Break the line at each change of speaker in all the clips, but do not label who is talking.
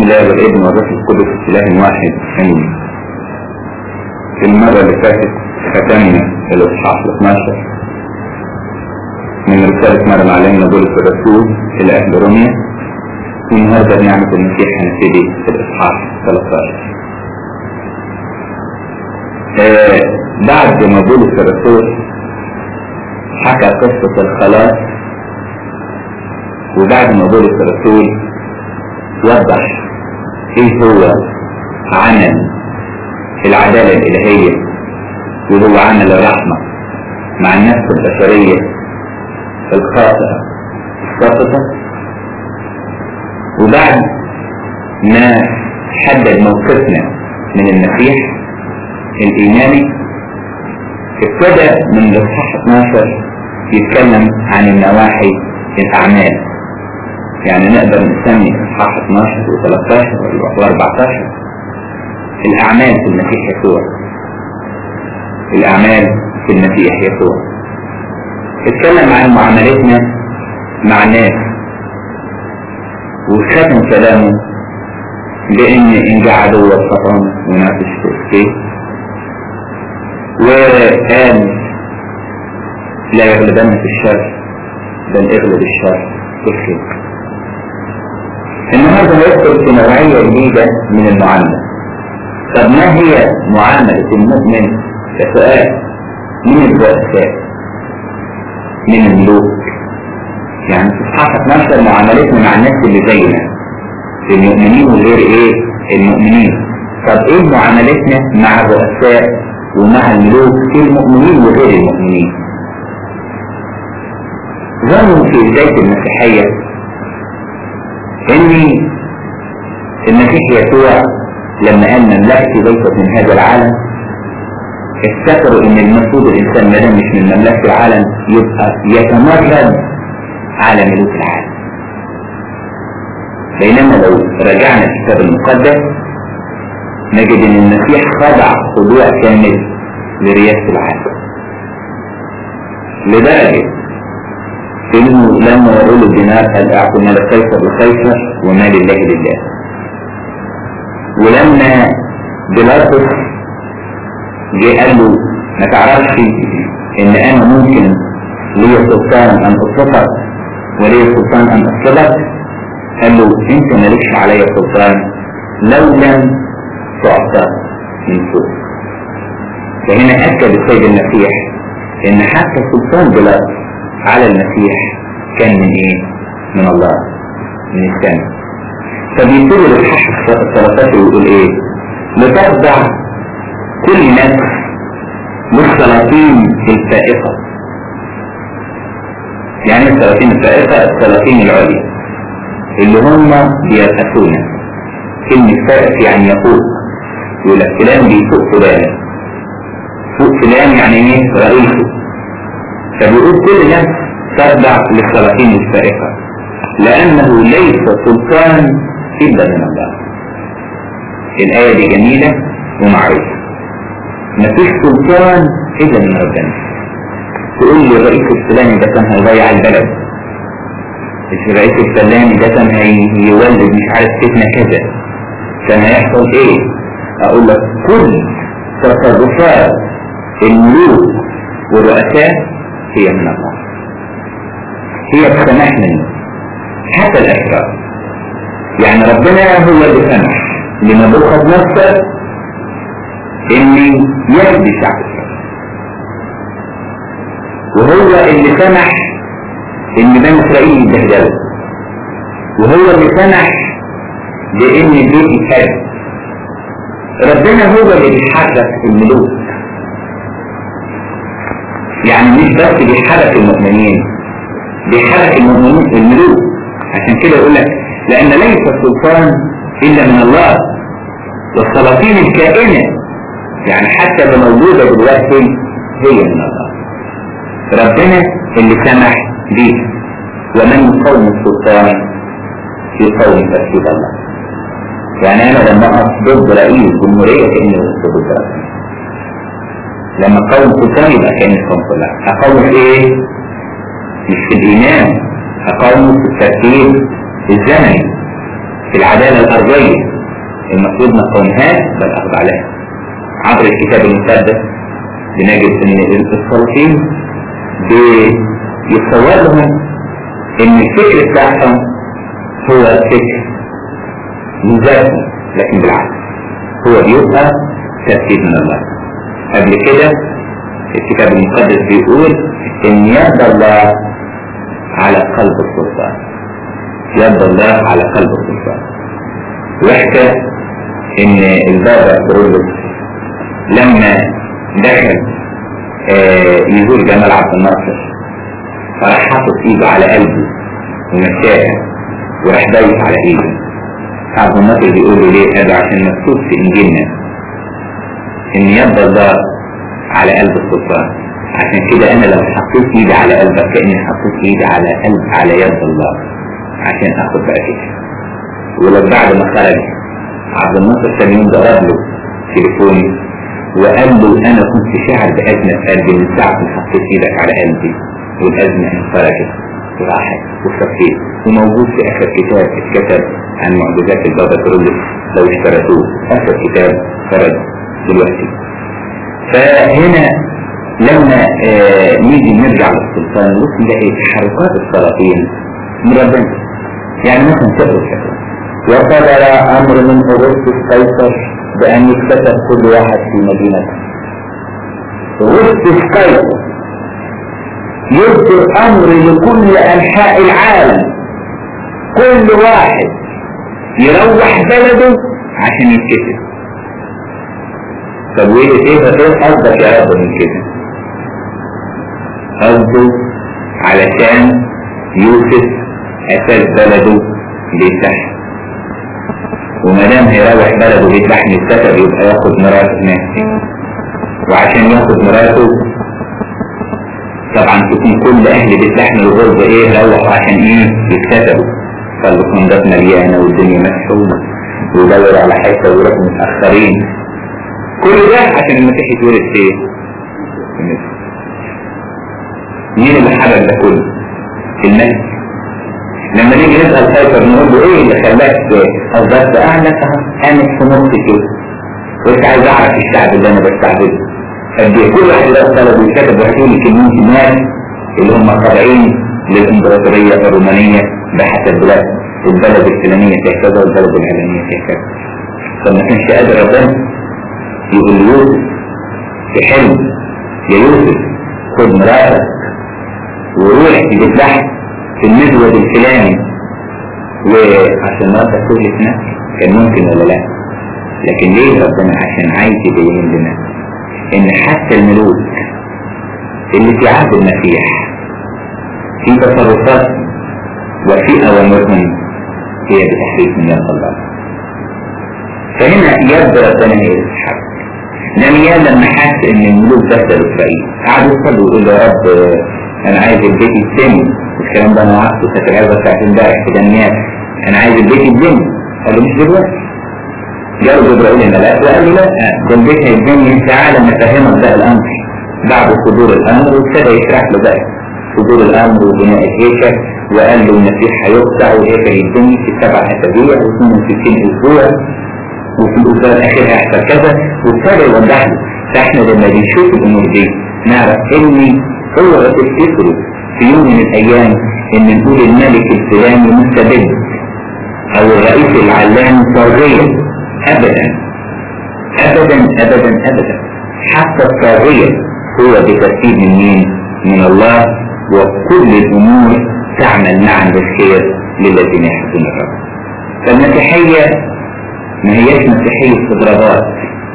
الله والابن والروح القدس اله واحد امين في المرة اللي فاتت ختمنا الاصحاح ال 12 من رسالة مريم علينا بولس الرسول الى اهل روميا والنهارده بنعمة المسيح هنبتدي في الاصحاح 13 آه بعد ما بولس الرسول حكى قصة الخلاص وبعد ما بولس الرسول وضح ايه هو عمل العدالة الالهية وهو عمل الرحمة مع النفس البشرية الخاطئة الساقطة وبعد ما حدد موقفنا من المسيح الإيماني ابتدى من الإصحاح 12 يتكلم عن النواحي الأعمال يعني نقدر نسمي إصحاح 12 و13 و14 الأعمال في المسيح يسوع الأعمال في المسيح يسوع اتكلم عن معاملتنا مع الناس وختم كلامه بأن إن جاء عدو الشيطان ينافس في وقال لا يغلبن في الشر بل اغلب الشر بالخير النهارده هيدخل في نوعية جديدة من المعاملة طب ما هي معاملة المؤمن كسؤال من الرؤساء من الملوك يعني في اصحاح 12 معاملتنا مع الناس اللي زينا المؤمنين وغير ايه المؤمنين طب ايه معاملتنا مع الرؤساء ومع الملوك المؤمنين وغير المؤمنين ظنوا في بداية المسيحية ان المسيح يسوع لما قال مملكتي ليست من هذا العالم افتكروا ان المفروض الانسان ما دام مش من مملكة العالم يبقى يتمرد على ملوك العالم بينما لو رجعنا الكتاب المقدس نجد ان المسيح خضع خضوع كامل لرياسة العالم لدرجة انه لما يقول الدينار قال اعطوا مال قيصر لقيصر ومال الله لله ولما بيلاطس جه قال له ما تعرفش ان انا ممكن لي سلطان ان اطلقك ولي سلطان ان اصلك قال له انت مالكش عليا سلطان لو لم تعطى من فوق فهنا اكد السيد المسيح ان حتى سلطان بيلاطس على المسيح كان من ايه من الله من السماء فبيبتدي الاصحاح 13 ويقول ايه لتخضع كل نفس للسلاطين الفائقة يعني السلاطين الفائقة السلاطين العليا اللي هم بيرأسونا كلمة فائق يعني يفوق يقول لك فلان بيفوق فلان فوق فلان يعني ايه رئيسه فبيقول كل نفس تخضع للسلاطين الفائقة لأنه ليس سلطان إلا من الله الآية دي جميلة ومعروفة مفيش سلطان إلا من ربنا تقول لي الرئيس الفلاني ده كان هيضيع البلد الرئيس الفلاني ده كان هيولد مش عارف فتنة كذا كان هيحصل ايه اقول لك كل تصرفات الملوك والرؤساء هي من الله هي بسماح منه حتى الأشرار يعني ربنا هو اللي سمح لنبوخذ نصر ان يهدي شعب وهو اللي سمح ان بني اسرائيل يتبهدلوا وهو اللي سمح بان البيت يتهد ربنا هو اللي بيحرك الملوك يعني مش بس بيحرك المؤمنين بيحرك المؤمنين الملوك عشان كده يقول لك لان ليس السلطان الا من الله والسلاطين الكائنه يعني حتى اللي موجوده دلوقتي هي من الله ربنا اللي سمح بيه ومن يقوم السلطان يقوم ترتيب الله يعني انا لما اقف ضد رئيس جمهوريه كاني ضد ربنا لما اقوم سلطان يبقى كاني قوم كلها اقوم في ايه؟ مش في الايمان اقوم في الترتيب الزمني في العدالة الأرضية المفروض ما قومهاش بل أخضع لها عبر الكتاب المقدس بنجد ان الصالحين بيتصور لهم ان الفكر بتاعهم هو الفكر من ذاتهم لكن بالعكس هو بيبقى ترتيب من الله قبل كده الكتاب المقدس بيقول ان يد الله على قلب السلطان يد الله على قلب السلطان وحكى ان البابا كرولوس لما دخل آه يزور جمال عبد الناصر فراح حاطط ايده على قلبه ومشاها وراح دايس على ايده عبد الناصر بيقول له ليه هذا عشان مكتوب في انجيلنا ان يد الله على قلب السلطان عشان كده انا لو حطيت ايدي على قلبك كاني حطيت ايدي على قلب على يد الله عشان اخد بركتها ولو بعد ما خرج عبد الناصر ثاني يوم ضرب له تليفوني وقال له انا كنت شاعر بأزمة في قلبي من ساعة ما حطيت ايدك على قلبي والازمة انفرجت وراحت وخفيت وموجود في اخر كتاب اتكتب عن معجزات البابا كرولوس لو اشتريتوه اخر كتاب خرج دلوقتي فهنا لما آه نيجي نرجع للسلطان نبص نلاقي تحركات السلاطين من ربنا يعني مثلا تقرا الشكوى وصدر امر من اغسطس قيصر بان يكتسب كل واحد في مدينته اغسطس قيصر يصدر امر لكل انحاء العالم كل واحد يروح بلده عشان يتكسب طب وايه ايه ايه قصدك يا رب من كده قصده علشان يوسف اساس بلده بيتلحم وما دام هيروح بلده بيتلحم يتكسب يبقى ياخد مراته هناك وعشان ياخد مراته طبعا تكون كل اهل بيت لحم الغربة ايه روحوا عشان ايه يكتسبوا فالبكندات مليانة والدنيا مسحولة ويدوروا على حته ويروحوا متأخرين كل ده عشان المسيح يتولد ايه مين اللي حدث ده كله المسيح لما نيجي نسأل قيصر نقول له ايه اللي خلاك قصدك اهلك انا في نص كده وانت عايز اعرف الشعب اللي انا بستعبده قد ايه كل واحد له طلب وكتب وهتقول لي كمية ناس اللي هم خاضعين للامبراطورية الرومانية بحسب بلاد البلد الفلانية فيها كذا والبلد العلانية فيها كذا فما كانش قادر ربنا يقول ليوسف في حلم يا يوسف خد مراتك وروح تجيب لحم في المزود الفلاني وعشان مراتك تجلس نفسك كان ممكن ولا لا لكن ليه ربنا عشان عايز يبين لنا ان حتى الملوك اللي في عهد المسيح في تصرفات وفي اوامرهم هي بتحريف من يد الله فهنا يد ربنا هي الحق دانيال لما حس ان الملوك بسلوا اسرائيل قعدوا يصلوا ويقولوا يا رب انا عايز البيت يتسمي الكلام ده انا وعدته كانت العزه بتاعت امبارح في دانيال انا عايز البيت يتبني قال له مش دلوقتي جاء جبرائيل الملاك وقال له لا ده البيت هيتبني تعالى نفهمك بقى الامر بعد صدور الامر وابتدى يشرح له بقى صدور الامر وبناء الهيكل وقال له المسيح هيقطع والهيكل يتبني في سبع اسابيع و62 اسبوع وفي الاسبوع الاخير هيحصل كذا وابتدى يوضح له فاحنا لما بنشوف الامور دي نعرف ان هو تفتكروا في يوم من الايام ان نقول الملك الفلاني مستبد او الرئيس العلام طاغية ابدا ابدا ابدا ابدا حتى الطاغية هو بترتيب من مين من الله وكل الامور تعمل معا بالخير للذين يحبون الرب فالمسيحية ما هياش مسيحية استضرابات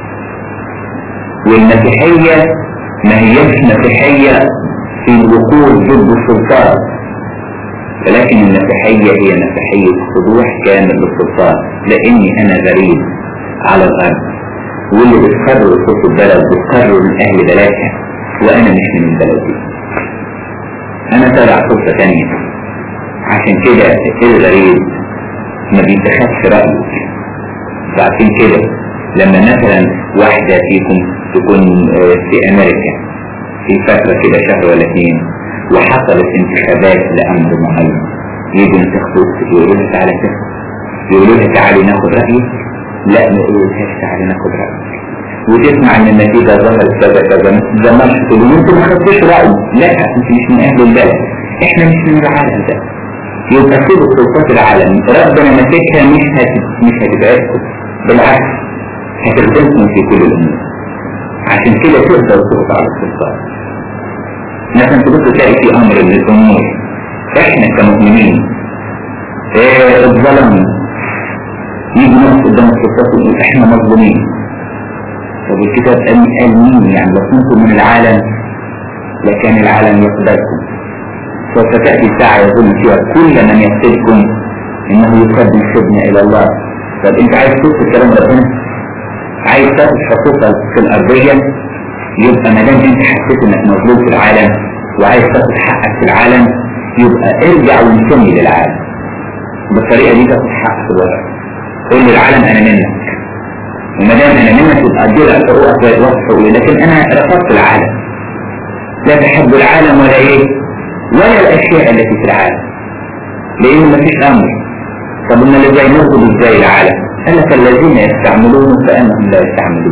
والمسيحية ما هياش مسيحية في الوقوف ضد السلطان ولكن المسيحية هي مسيحية خضوع كامل للسلطان لاني انا غريب على الارض واللي بتقرر صوت البلد بتقرر اهل بلدها وانا مش من البلد دي انا تابع فرصة تانية عشان كده الغريب ما بيتخذش رأيه فعشان كده لما مثلا واحدة فيكم تكون في امريكا في فترة كده شهر ولا اثنين وحصلت انتخابات لأمر معين يجي انتخابات يقول لك على كده يقولوا لها تعالي ناخد رأيك لا ما يقولوهاش تعالي ناخد رأيك وتسمع ان النتيجة ظهرت كذا كذا ما تتذمرش تقول انت ما خدتش رأيي لا انت مش من اهل البلد احنا مش من العالم ده يبقى سيبوا سلطات العالم ربنا ماسكها مش هت... مش هتبعدكم بالعكس هتخدمكم في كل الامور عشان كده تقدر تقف على السلطات مثلا تبص تلاقي في امر من الامور احنا كمؤمنين اه الظلم يجي نقف قدام السلطات ونقول احنا مظلومين طب الكتاب قال قال مين يعني لو كنتم من العالم لكان العالم يقبلكم سوف تأتي ساعة يظن فيها كل من يقتلكم انه يقدم خدمة الى الله طب انت عايز تشوف كلام ربنا عايز تاخد حقوقك في الارضية يبقى ما دام انت حسيت انك مظلوم في العالم وعايز تاخد حقك في العالم يبقى ارجع وانتمي للعالم بالطريقة دي تاخد حقك في الوضع قول للعالم انا منك وما دام انا منك يبقى ادي لك حقوقك زي الوصف لكن انا رفضت العالم لا تحب العالم ولا ايه ولا الاشياء التي في العالم لان ما فيش امر طب ان اللي زي نرفض ازاي العالم قال لك الذين يستعملون كانهم لا يستعملون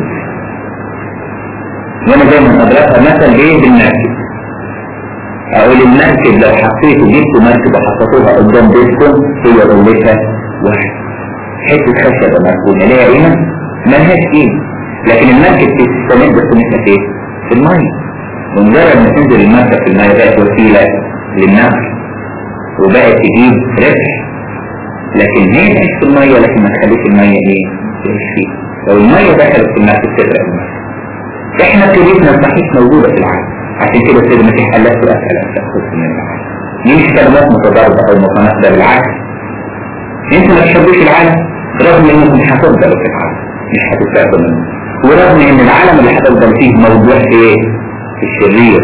وانا دايما اضربها مثل ايه بالمركب اقول المركب لو حطيته جبتوا مركب وحطيتوها قدام بيتكم هي رولتها واحد حته خشبه مركونه ليها قيمه ملهاش قيمه لكن المركب تستمد قيمتها في في الميه ومجرد ما تنزل المركب في الميه بقت وسيله للنقل وبقت تجيب ربح لكن هي تعيش في الميه لكن ما تخليش الميه ايه تعيش فيها لو الميه دخلت في المركب تغرق المركب احنا كليتنا صحيح موجوده في العالم عشان كده السيد المسيح قال لك اسال ان تاخذ من العالم دي مش كلمات متضاربه او متناقضه بالعكس انتوا ما تحبوش العالم رغم انكم هتفضلوا في العالم مش هتستخدموا منه ورغم ان العالم اللي هتفضل فيه موضوع ايه في الشرير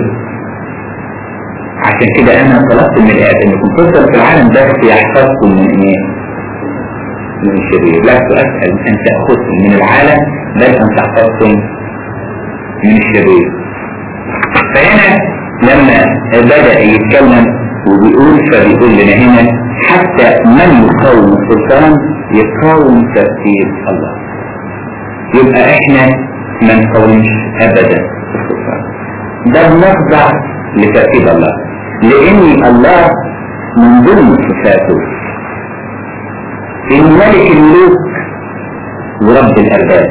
عشان كده انا طلبت من الآب انكم تفضلوا في العالم بس يحفظكم من ايه من الشرير لا تسأل ان تأخذكم من العالم بل ان تحفظكم من الشرير فهنا لما بدأ يتكلم وبيقول فبيقول لنا هنا حتى من يقاوم السلطان يقاوم ترتيب الله يبقى احنا ما نقاومش ابدا السلطان ده بنخضع لترتيب الله لان الله من ضمن صفاته ان ملك الملوك ورب الارباب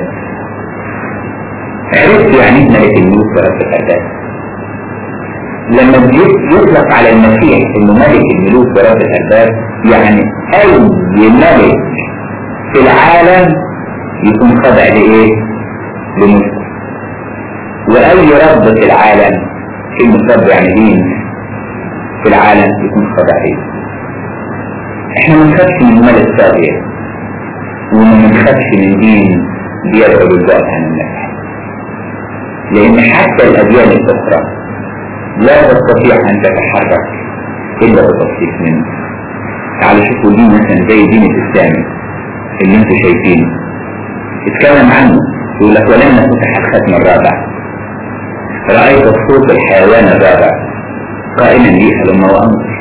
عرفت يعني ايه ملك الملوك ورب الارباب لما يطلق على المسيح انه ملك الملوك ورب الارباب يعني اي ملك في العالم يكون خاضع لايه لملكه واي رب في العالم كلمة رب يعني دين في العالم يكون خاضع ليه احنا ما نخافش من ملك طاغية وما نخافش من دين بيدعو بالبعد عن النفس لان حتى الاديان الاخرى لا تستطيع ان تتحرك الا بتصريف منه تعالوا شوفوا دين مثلا زي الدين الاسلامي اللي انتم شايفينه اتكلم عنه يقول لك ولما فتح الختم الرابع رأيت صوت الحيوان الرابع قائما لي هلما وأمر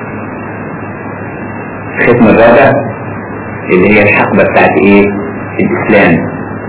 الختم الرابع اللي هي الحقبة بتاعت ايه الإسلام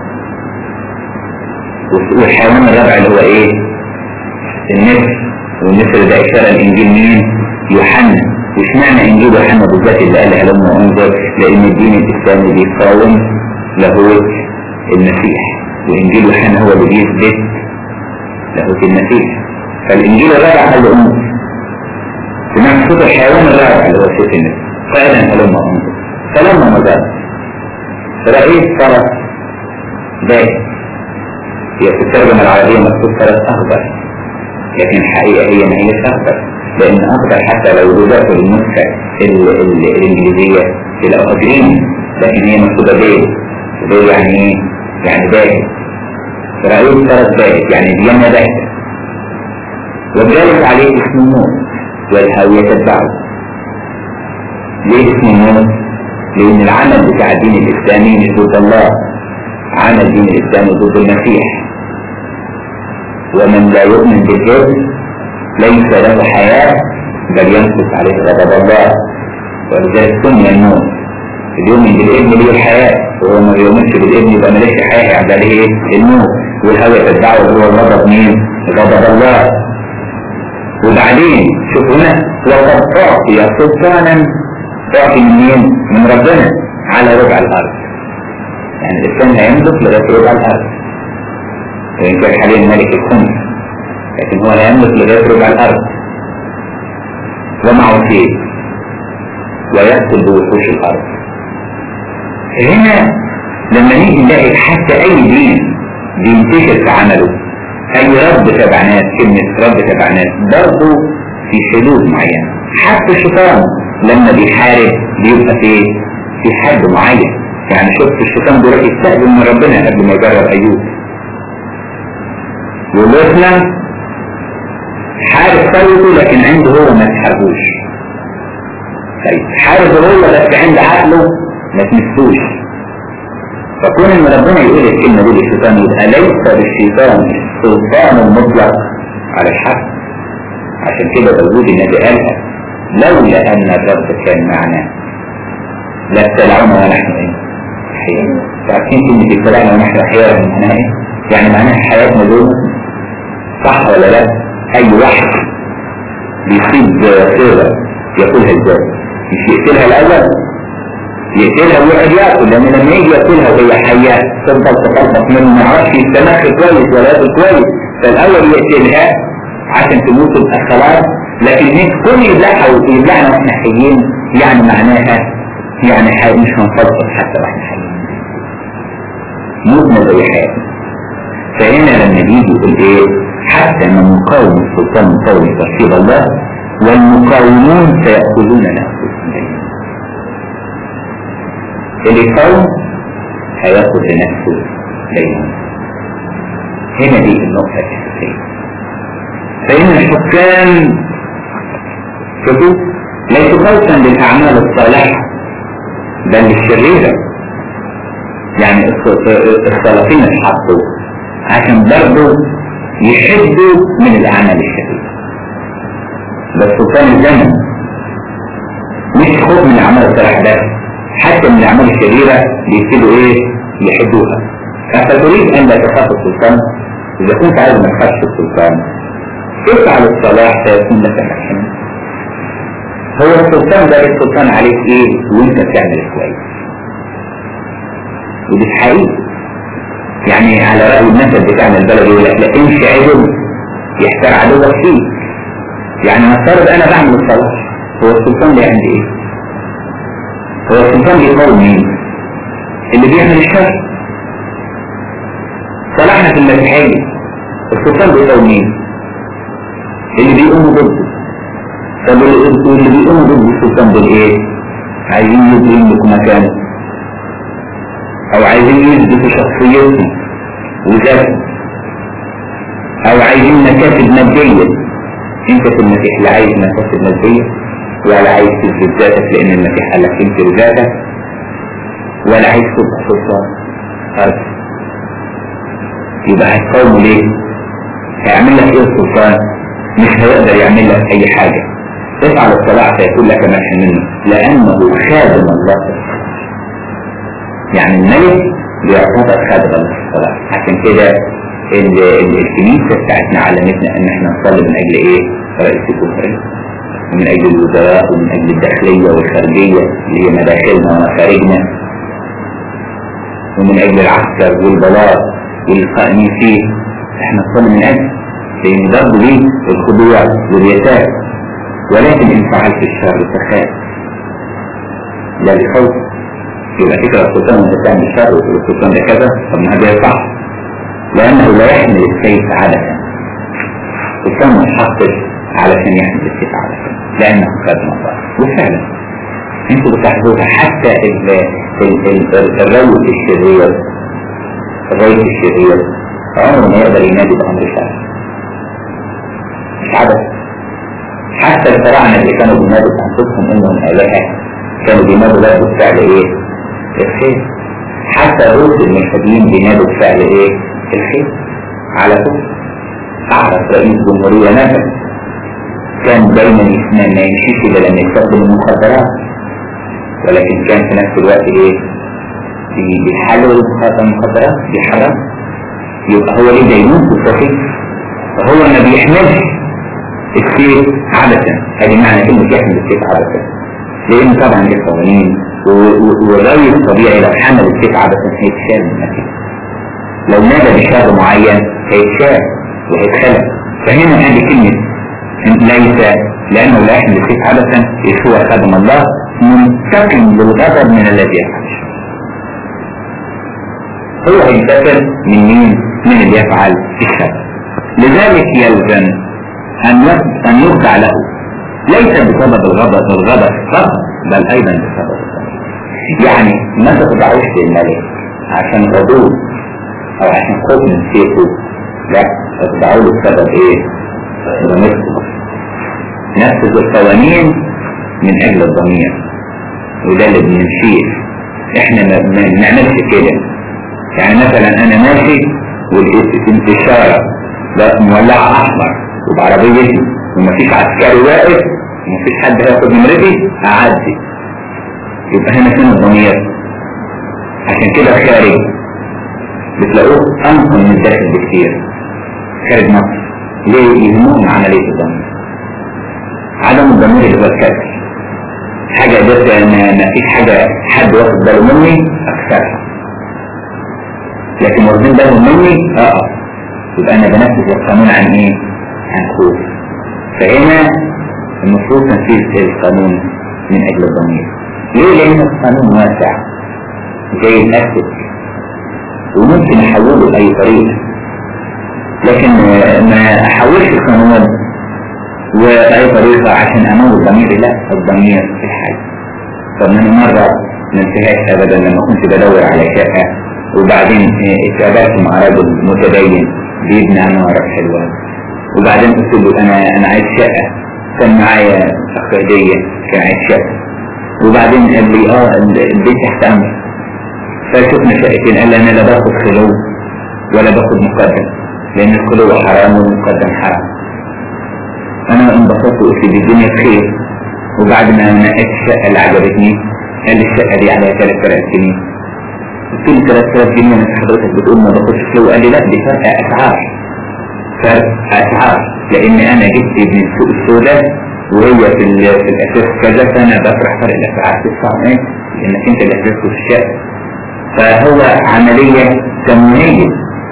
والحيوان الرابع اللي هو ايه النسر والنسر ده إشارة الإنجيل مين يوحنا وش معنى إنجيل يوحنا بالذات اللي قال هلما وأنظر لأن الدين الإسلامي بيقاوم لاهوت المسيح وإنجيل يوحنا هو اللي بيثبت لاهوت المسيح فالإنجيل الرابع قال له أنظر سمعت صوت الحيوان الرابع اللي هو صوت النسر فعلا هلما أنظر فلما نظرت رأيت فرس باهت هي في الترجمة العربية مكتوب فرس أخضر لكن الحقيقة هي ما هيش أخضر لأن أخضر حتى لو وجدته بالنسخة الإنجليزية تبقى جرين لكن هي مكتوبة بيض بيض يعني إيه؟ يعني باهت رأيت فرس باهت يعني ديانة باهتة وجالس عليه اسم النور والهاوية تتبعه ليه اسم النور؟ لأن العمل بتاع الدين الإسلامي مش ضد الله عمل الدين الإسلامي ضد المسيح ومن لا يؤمن بالجد ليس له حياة بل ينقص عليه غضب الله ولذلك سمي النور اللي يؤمن بالابن ليه الحياة وهو ما بيؤمنش بالابن يبقى ماليش حياة يعني عليه ايه الموت والهوى تتبعه اللي هو غضب مين غضب الله وبعدين شوف هنا وقد تعطي سلطانا تعطي من مين من ربنا على ربع الارض يعني الانسان لا يملك لغايه ربع الارض وان كان حاليا ملك الخمس لكن هو لا يملك لغايه ربع الارض ومعه سيف ويقتل بوحوش الارض هنا لما نيجي نلاقي حتى اي دين بينتشر في عمله اي رب تبع ناس كلمة رب تبع ناس برضه في حدود معينة حتى الشيطان لما بيحارب بيبقى في في حد معين يعني شفت الشيطان بيروح يستقبل من ربنا قبل ما يجرب ايوب يقول له اسلم حارب قوته لكن عنده هو ما تحاربوش طيب حارب هو بس عند عقله ما تمسوش فكون ان ربنا يقول الكلمه دي للشيطان يبقى ليس للشيطان سلطان مطلق على الحق عشان كده داوود النبي قالها لولا ان الرب كان معنا لابتلعونا ونحن ايه؟ احياء عارفين كلمه ابتلعنا ونحن احياء معناها ايه؟ يعني معناها حياتنا دول صح ولا لا؟ اي واحد بيصيب صيغه ياكلها ازاي؟ مش يقتلها الاول يقتلها ويقعد ياكل لان لما يجي ياكلها وهي حيه تفضل تطلق منه ما يعرفش يستمخ كويس ولا ياكل كويس فالاول يقتلها عشان تموت تبقى خلاص لكن مش كل يبلعها ويبلعنا واحنا حيين يعني معناها يعني حي مش هنفضل حتى واحنا حيين موتنا زي حياتنا فهنا لما بيجي يقول ايه حتى من مقاوم السلطان مقاوم ترشيد الله والمقاومون سيأخذون نفسهم اللي يقاوم هياخد لنفسه دايما هنا دي النقطة الأساسية فإن الحكام شوفوا ليسوا خوفا للأعمال الصالحة بل للشريرة يعني الصالحين اتحطوا عشان برضه يحدوا من الأعمال الشريرة بس سلطان الزمن مش خوف من الأعمال الصالحة بس حتى من الأعمال الشريرة بيبتدوا إيه يحدوها أفتريد أن لا تخاف السلطان إذا كنت عايز ما تخافش السلطان افعل الصلاح سيكون لك الحكم هو السلطان ده السلطان عليك ايه وانت بتعمل كويس ودي حقيقة يعني على رأي المثل بتاعنا البلد يقول لك لا امشي عدل يحتار عدوك فيك يعني نفترض انا بعمل الصلاح هو السلطان ده عندي ايه هو السلطان بيقوم مين اللي بيعمل الشر صلاحنا في المسيحية السلطان بيقوم مين اللي بيقوموا ضده طب واللي بيقوموا ضد السلطان دول ايه عايزين يبقوا لكم مكانه او عايزين يثبتوا شخصيتهم وذاتهم او عايزين مكاسب مادية انت في المسيح لا عايز مكاسب مادية ولا عايز تثبت ذاتك لان المسيح قال لك انت ذاتك ولا عايز تبقى سلطان فرد يبقى هتقاومه ليه هيعمل لك ايه السلطان مش هيقدر يعمل لك اي حاجة افعل الصلاة فيكون لك منح منه لانه خادم الله يعني الملك بيعتبر خادم الله في الصلاة عشان كده الكنيسة بتاعتنا علمتنا ان احنا نصلي من اجل ايه رئيس الجمهورية ومن اجل الوزراء ومن اجل الداخلية والخارجية اللي هي مداخلنا ومخارجنا ومن اجل العسكر والبلاط والقائمين فيه احنا نصلي من اجل لان برضه ليه الخضوع واليسار ولكن ان فعلت الشر فخاف لا بخوف يبقى فكرة السلطان انت بتعمل الشر وتقول السلطان ده كذا طب ما ده صح لانه لا يحمل السيف عادة السلطان ما يحطش علشان يحمل السيف عادة لانه خادم الله وفعلا انتوا بتلاحظوها حتى ال ال ال الروي الشرير الروي الشرير عمره ما يقدر ينادي بأمر شرعي مش عبث حتى الفراعنة اللي كانوا بينادوا بأنفسهم إنهم آلهة كانوا بينادوا له بفعل إيه؟ الخير حتى الروس الملحدين بينادوا بفعل إيه؟ الخير على طول أعرف رئيس جمهورية نفس كان دايما ما يمشيش إلا لما يستخدم المخدرات ولكن كان في نفس الوقت ايه بيحلل المخدرات بيحرم يبقى هو ليه دينون بالصحيح فهو ما بيحملش السيف عبثا هذه معنى كلمة يحمل السيف عبثا لأن طبعا دي قوانين والرأي الطبيعي لو حمل السيف عبثا هيتشال من مكان لو نادى بشر معين هيتشال وهيتخلق فهنا هذه كلمة ليس لأنه لا يحمل السيف عبثا هو خدم الله منتقم للغضب من الذي يفعل هو هينتقم من مين؟ من اللي يفعل الشر لذلك يلزم أن أن يخضع له ليس بسبب الغضب الغضب فقط بل أيضا بسبب الغضب يعني ما تخضعوش للملك عشان غضوب أو عشان خوف من سيفه لا تخضعوا له بسبب إيه؟ ضميركم نفذ القوانين من أجل الضمير وده اللي بنمشيه احنا ما بنعملش كده يعني مثلا انا ماشي والاشارة مولعة احمر وبعربيتي ومفيش عسكري واقف ومفيش حد هياخد نمرتي اعدي يبقى هنا فين الضمير عشان كده خارج بتلاقوه انقل من الداخل بكتير خارج مصر ليه يهمهم عملية الضمير عدم الضمير اللي هو الكسر حاجة بس ما فيش حاجة حد واخد باله مني اكثرها لكن واخدين بالهم مني اه يبقى انا بنفذ القانون عن ايه عن خوف فهنا المفروض تنفيذ القانون من اجل الضمير ليه لان القانون واسع زي الاسد وممكن احوله باي طريقه لكن ما احولش القانون وبأي طريقة عشان أموت ضميري لا الضمير في الحي طب من مرة ما انتهاش أبدا لما كنت بدور على شقة وبعدين اتقابلت مع رجل متدين بيبني عمارة حلوة وبعدين قلت له أنا أنا عايز شقة كان معايا أخ هدية كان عايز شقة وبعدين قال لي اه البيت تحت أمر فشفنا شقتين قال لي أنا لا باخد خلو ولا باخد مقدم لأن الخلو حرام والمقدم حرام انا انبسطت وقلت دي الدنيا بخير وبعد ما نقيت الشقة اللي عجبتني قال لي الشقة دي عليها 3000 جنيه قلت له 3000 جنيه انت حضرتك بتقول ما باخدش فلوس قال لي لا دي فرق اسعار فرق اسعار لان انا جبت من السوق السوداء وهي في, في الاساس كذا فانا بفرح فرق الاسعار تدفع ايه لانك انت اللي اساسه في الشقة فهو عملية تموينية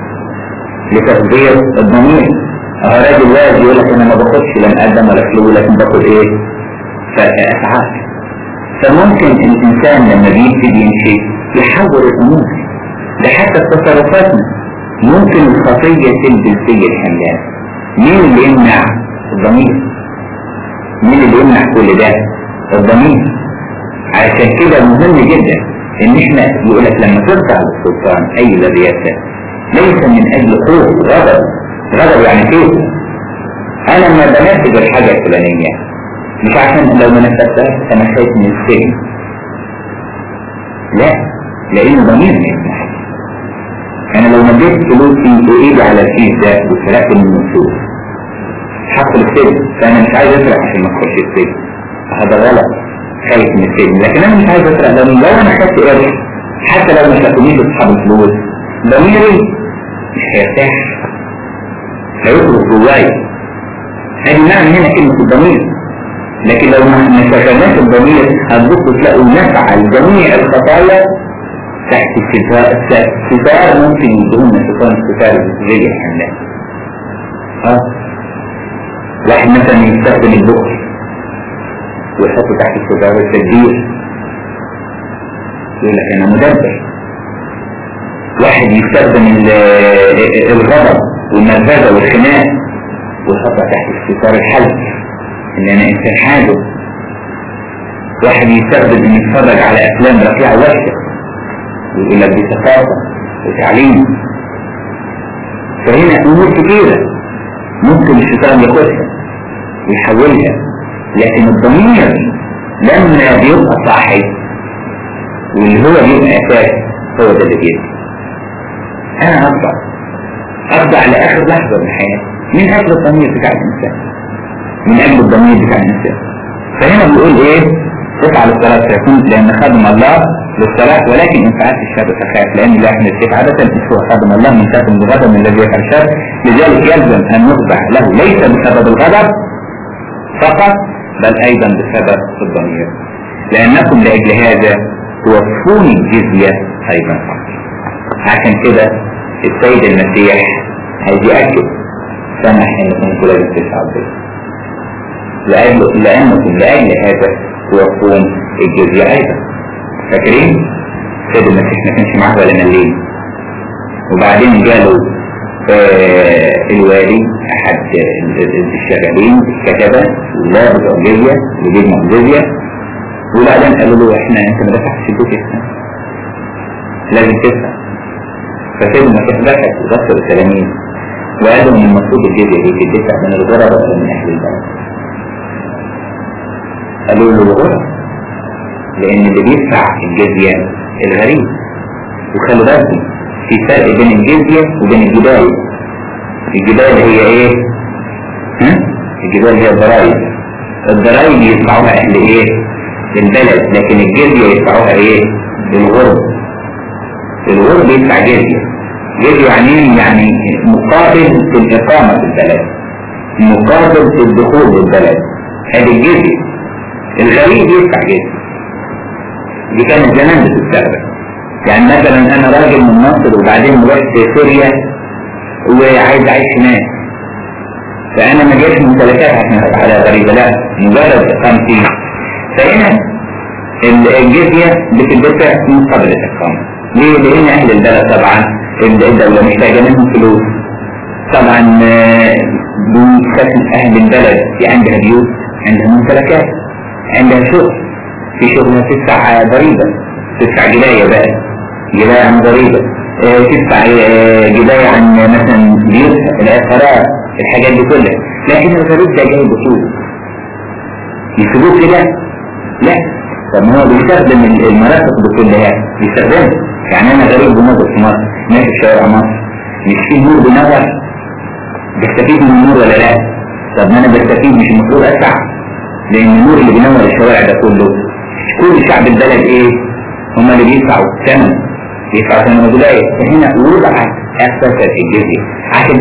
لتقدير الضمير اه راجل واحد يقول لك انا ما باخدش لا مقدم ولا فلوس لكن باخد ايه فرق اسعار فممكن الانسان لما بيبتدي يمشي يحول الامور ده حتى تصرفاتنا ممكن الخطية تلبس زي الحملان مين اللي يمنع الضمير مين اللي يمنع كل ده الضمير عشان كده مهم جدا ان احنا يقول لك لما ترجع للسلطان اي الرياسة ليس من اجل خوف غضب غضب يعني كيف انا لما بنفذ الحاجة الفلانية مش عشان لو ما نفذتهاش انا خايف من السجن لا لانه ضمير ما يسمح انا لو مديت فلوسي وايدي على الكيس ده وسرقت منه فلوس حصل السجن فانا مش عايز اسرق عشان ما اخش السجن هذا غلط خايف من السجن لكن انا مش عايز اسرق لو لو انا خدت قرش حتى لو ما شافونيش اصحاب الفلوس ضميري مش هيرتاح هيخرج جواي هذه معنى هنا كلمة الضمير لكن لو ما شغلناش الضمير هتبصوا تلاقوا نفعل جميع الخطايا تحت الستار ستار ممكن يدهون شيطان الستار زي الحملات اه واحد مثلا يستخدم البخل ويحطه تحت الستار والتدبير يقول لك انا مدبر واحد يستخدم الغضب والنرفزة والخناق ويحطها تحت استثار الحلف ان انا انسان حاجب واحد يستخدم ان يتفرج على افلام رفيعة وحشة ويقول لك دي ثقافة وتعليم فهنا امور كتيرة ممكن الشيطان ياخدها ويحولها لكن الضمير لما بيبقى صاحي واللي هو بيبقى اساس هو ده اللي بيبقى انا اخضع اخضع لاخر لحظة من حياتي من اجل الضمير بتاع الانسان من اجل الضمير بتاع الانسان فهنا بيقول ايه تفعل الصلاة فيكون لأن خدم الله للصلاة ولكن إن فعلت الشر فخاف لأن لا يحمل السيف عادة هو خدم الله من شر بغضب من الذي يفعل الشر لذلك يلزم أن نخضع له ليس بسبب الغضب فقط بل أيضا بسبب الضمير لأنكم لأجل هذا توفون الجزية أيضا عشان كده السيد المسيح عايز يأكد سمح انكم انتوا لازم تسعوا به لأجل لأنكم لأجل هذا توفون الجزية أيضا فاكرين؟ سيد المسيح ما كانش معاه ولا مليم وبعدين جاله آه الوالي أحد الشغالين كتبة لا بتوع جزية يجيب جزية وبعدين قالوا له احنا انت ما دفعتش الجزية لازم تدفع فسيد المسيح ضحك وغسل التلاميذ وقال لهم المفروض الجزية دي تدفع من الغرباء ولا من أهل البلد قالوا له الغرب لأن اللي بيدفع الجزية الغريب وخلوا بالكم في فرق بين الجزية وبين الجبال الجبال هي ايه؟ ها؟ الجبال هي الضرائب الضرائب يدفعوها أهل ايه؟ البلد لكن الجزية يدفعوها ايه؟ الغرب الغرب يدفع جزية جزية يعني يعني مقابل في الإقامة في البلد مقابل في الدخول للبلد هذه الجزية الغريب يدفع جزية دي كانت زمان بتستخدم يعني مثلا انا راجل من مصر وبعدين رحت سوريا وعايز اعيش هناك فانا ما جايش ممتلكات عشان ابقى على غريبه لا مجرد اقامتي فهنا الجزيه بتدفع من قبل الاقامه ليه؟ لان اهل البلد طبعا الدوله محتاجه منهم فلوس طبعا بيسكن اهل البلد في عندها بيوت عندها ممتلكات عندها شغل في شغلها تدفع ضريبة تدفع جباية بقى جباية عن ضريبة اه تدفع اه جباية عن مثلا بيوت العقارات الحاجات دي كلها لكن الغريب ده جاي بطول يسيبوه كده لا طب ما هو بيستخدم المرافق دي كلها بيستخدمها يعني انا غريب بنظر في مصر ماشي في شوارع مصر مش في نور بنظر بستفيد من النور ولا لا طب ما انا بستفيد مش المفروض ادفع لان النور اللي بينور الشوارع ده كله كل شعب البلد ايه هم اللي بيدفعوا ثمن بيدفعوا ثمن الولاية فهنا وضعت اساسا الجزية عشان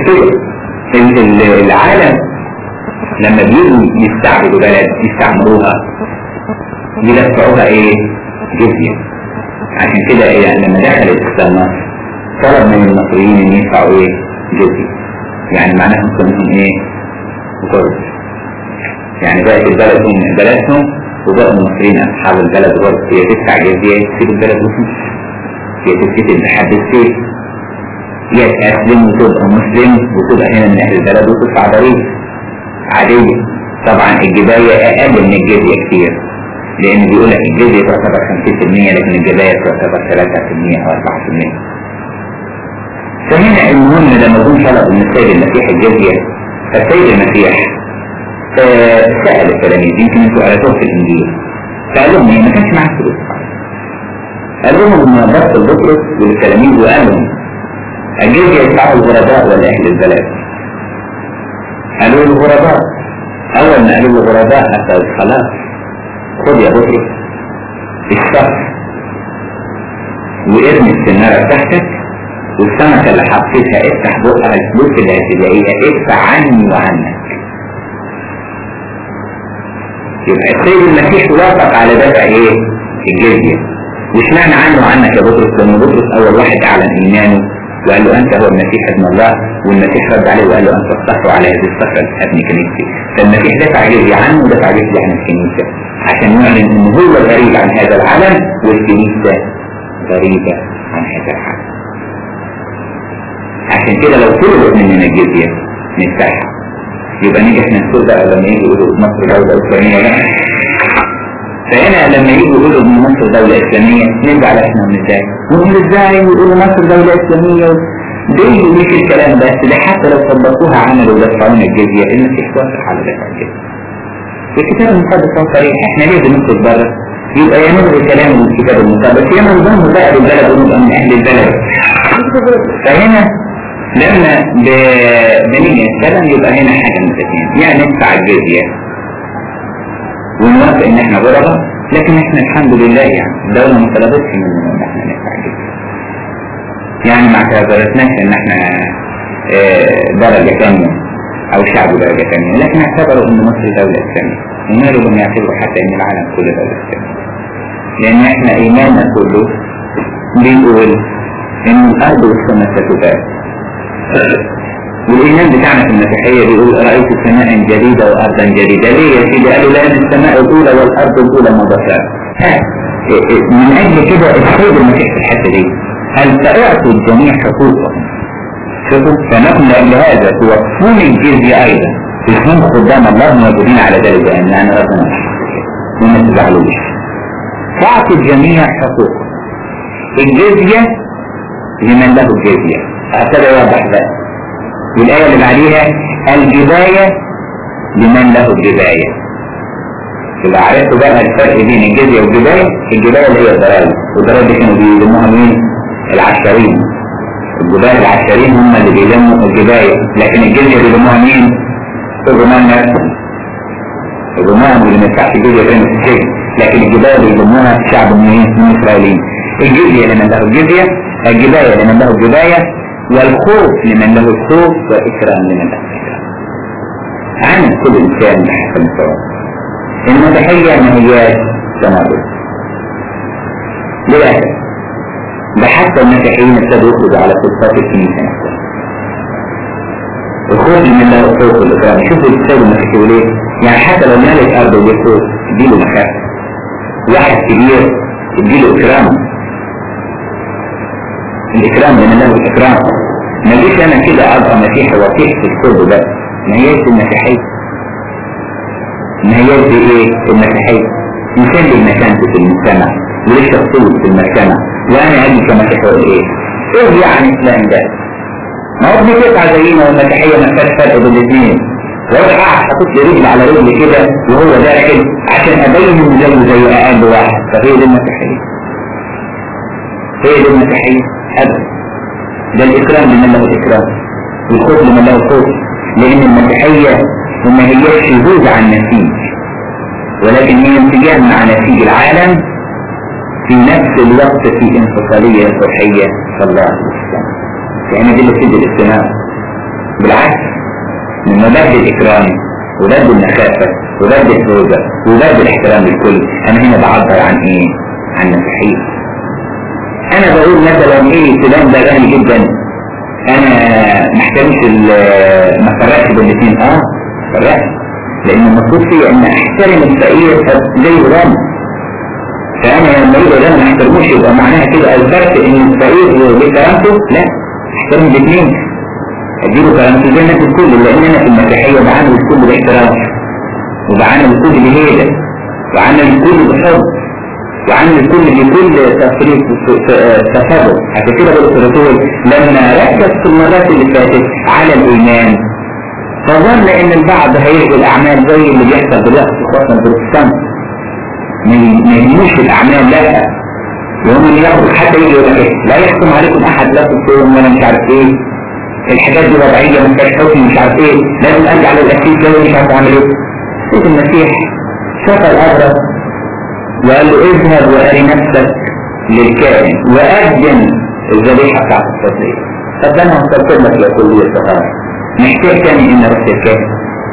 كده العالم لما بيجوا يستعبدوا بلد يستعمروها يدفعوها ايه جزية عشان كده ايه لما دخل الاسلام مصر طلب من المصريين ان يدفعوا ايه جزية يعني معناها كلهم ايه غرب يعني بقت البلد هم بلدهم وبقوا المصريين أصحاب البلد برضه هي تدفع جزية تسيب البلد وتمشي هي تتكتب بحد السيف هي تأسلم وتبقى مسلم وتبقى هنا من أهل البلد وتدفع ضريبة عادية طبعا الجباية أقل من الجزية كتير لأن بيقول لك الجزية تعتبر 50% لكن الجباية تعتبر 3% أو 4% فهنا المهم لما يكون طلب من السيد المسيح الجزية فالسيد المسيح سأل التلاميذ يمكن انتوا قرأتوه في الإنجيل فقال لهم ايه ما كانش معاه فلوس قال لهم ما بس بطرس والتلاميذ وقال لهم الجزية يدفعوا الغرباء ولا أهل البلد قالوا له الغرباء أول ما قالوا له الغرباء قال خلاص خد يا بطرس الشخص وارمي السنارة بتاعتك والسمكة اللي حطيتها افتح بقها الفلوس اللي هتلاقيها ادفع عني وعنك يبقى السيد المسيح وافق على دفع ايه الجزية مش معنى عنه وعنك يا بطرس لان بطرس اول واحد اعلن ايمانه وقال له انت هو المسيح ابن الله والمسيح رد عليه وقال له انت الصخر على هذه الصخرة ابن كنيستي فالمسيح دفع جزية عنه ودفع جزية عن الكنيسة عشان يعلن ان هو الغريب عن هذا العالم والكنيسة غريبة عن هذا العالم عشان كده لو طلبت مننا الجزية ندفعها يبقى نيجي احنا نقول بقى لما يجي يقولوا مصر دولة إسلامية لا فهنا لما يجي يقولوا ان مصر دولة إسلامية نزعل احنا من ازاي ونقول ازاي ويقولوا مصر دولة إسلامية دي مش الكلام بس ده حتى لو طبقوها عملوا ودفعونا الجزية المسيح وافق على دفع الجزية الكتاب المقدس هو صريح احنا ليه بنخرج بره يبقى يا نلغي كلام الكتاب المقدس يا ننضم بقى للبلد ونبقى من اهل البلد فهنا لما بنيجي نتكلم يبقى هنا حاجة من الاثنين يعني ندفع الجزية ونوافق ان احنا غرباء لكن احنا الحمد لله يعني الدولة ما طلبتش مننا ان احنا ندفع جزية يعني ما اعتبرتناش ان احنا اه درجة ثانية او شعب درجة ثانية لكن اعتبروا ان مصر دولة ثانية وماله لم يعتبروا حتى ان العالم كله دولة ثانية لان احنا ايماننا كله بيقول ان الارض والسماء ستبات والايمان بتاعنا في المسيحيه بيقول رايت سماء جديده وارضا جديده ليه يا سيدي قالوا لان السماء الاولى والارض الاولى مضتا من اجل كده السيد المسيح في الحته دي هل ساعطوا الجميع حقوقهم شوفوا فنحن لهذا توفون الجزية ايضا اثنين قدام الله موجودين على ذلك لان انا ربنا وما تزعلوش فاعطوا الجميع حقوقهم الجزية لمن له الجزية ابتدى يوضح ذلك والآية اللي بعديها الجباية لمن له الجباية يبقى عرفتوا بقى الفرق بين الجزية والجباية الجباية اللي هي الضرائب والضرائب دي كانوا بيلموها مين؟ العشرين الجباية العشرين هم اللي بيلموا الجباية لكن الجزية بيلموها مين؟ الرومان نفسهم الرومان اللي ما يدفعش الجزية كانوا في السجن لكن الجباية بيلموها شعب من من الإسرائيليين الجزية لمن له الجزية الجباية لمن له الجباية والخوف لمن له الخوف وإكرام لمن له الإكرام عن كل إنسان بحسب مستواه المسيحية ما هي تمرد للأسف ده حتى المسيحيين ابتدوا يخرجوا على صفات الكنيسة نفسها الخوف لمن له الخوف والإكرام شوفوا الكتاب المسيحي ليه يعني حتى لو مالك أرض وليه خوف اديله مخافة واحد كبير اديله إكرامه الإكرام لمن له الإكرام ما جيش أنا كده أبقى مسيحي وطيح في الكرب ده ما هيش المسيحية ما هيش إيه المسيحية إنسان لي مكانته في المجتمع وليه شخصية في المجتمع وأنا أجي كمسيحي أقول إيه؟ إيه يعني الإسلام ده؟ ما هو ابن تسعة زينا والمسيحية ما فيهاش فرق بين الاثنين وأنا قاعد حاطط لي رجل على رجل كده وهو داخل عشان أبين إنه زيه زي أقل واحد فهي دي المسيحية هي دي المسيحية أبدا ده الإكرام لمن له الإكرام والخوف لمن له الخوف لأن المسيحية وما هيش شذوذ عن نسيج ولكن هي انسجام مع نسيج العالم في نفس الوقت في انفصالية روحية صلى الله عليه وسلم يعني دي اللي بتدي الاجتماع بالعكس من مبادئ الإكرام وبدء المخافة وبدء الزوجة وبدء الاحترام للكل أنا هنا بعبر عن إيه؟ عن المسيحية انا بقول مثلا ايه فلان ده غني جدا انا محتاجش ما فرقش بين الاثنين اه فرقت لان المفروض فيا ان احترم الفقير زي الغني فانا لما يبقى ده ما احترموش يبقى معناها كده الفرق ان الفقير ليه كرامته لا احترم الاثنين اديله كرامته زي الناس الكل لان انا في المسيحيه بعامل الكل باحترام وبعامل الكل بهيبه وعامل الكل بحب وعامل الكل بكل تفريط تفرد عشان كده الرسول لما ركز في المرات اللي فاتت على الايمان فظن ان البعض هيلغي الاعمال زي اللي بيحصل دلوقتي في اخواتنا البروتستانت ما يهموش الاعمال لا وهم اللي ياخدوا حتى يجي يقول لك لا يحكم عليكم احد لا تصوم ولا مش عارف ايه الحاجات دي وضعيه ما فيهاش حكم مش عارف ايه لازم ارجع للاسيس لازم مش عارف اعمل ايه سيد المسيح شفى الابرص وقال له اذهب واري نفسك للكائن وقدم الذبيحه بتاعت التطليق طب ده انا هستغفر لك يا كلية الصغار محتاج تاني ان رحت الكائن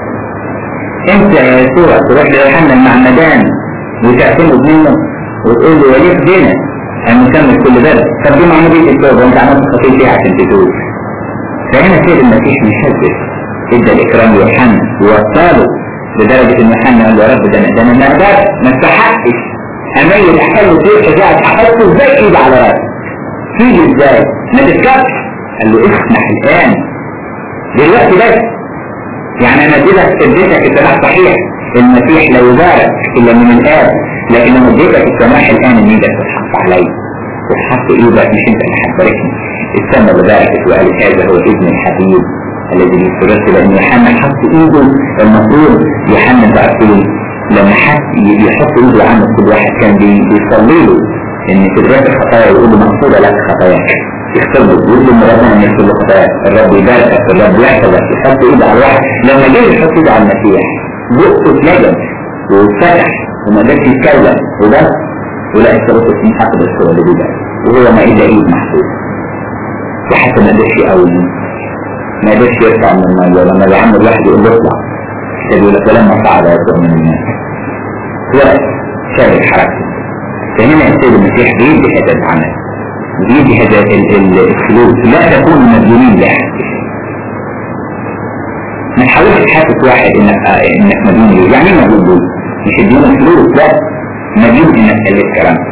انت يا يسوع تروح ليوحنا المعمدان وتعتمد منه وتقول له وليك بنا ان نكمل كل ذلك طب دي معمودية التوبة وانت عملت خطيئة فيها عشان تتوب فهنا سيد المسيح مشدد ادى الاكرام ليوحنا ووصاله لدرجة ان يوحنا قال له يا رب ده انا ده انا ما اقدرش ما استحقش اميل احل فيه شجاعة احطه ازاي ايدي على راسي تيجي ازاي ما تتكبش قال له اسمح الان دلوقتي بس يعني انا اديتك اديتك السماح صحيح المسيح لا يبارك الا من الاب لكن انا اديتك السماح الان ان ايدك تتحط علي وتحط ايدك مش انت اللي هتباركني السماء اللي باركت وقالت هذا هو ابن الحبيب الذي بيسترس لان يوحنا حط ايده المفروض يوحنا تعرفين لما حط يحط ايده عند كل واحد كان بيصلي له ان تدرك الخطايا ويقول له مغفوره لك خطاياك يغفر له ويقول له ربنا ان يغفر له خطاياك الرب يباركك الرب يحفظك يحط ايده على الواحد لما جه يحط ايده على المسيح بقه اتلجم واتفتح وما قدرش يتكلم وبس ولا الثلاثة سنين حق بس هو اللي بيبقى وهو ما إلا إيد محفوظ وحتى ما قدرش يقوم ما قدرش يرفع من المية لما العم الواحد يقول له اطلع يقول لك لما صعد يطلع من الناس وقت شاب حركته فهنا السيد المسيح بيدي هذا العمل بيدي هذا الفلوس لا تكون مديونين لأحد ما تحاولش تحسس واحد انك انك مديون له يعني ايه مديون له مش اديله فلوس لا مديون انك قلت كلامك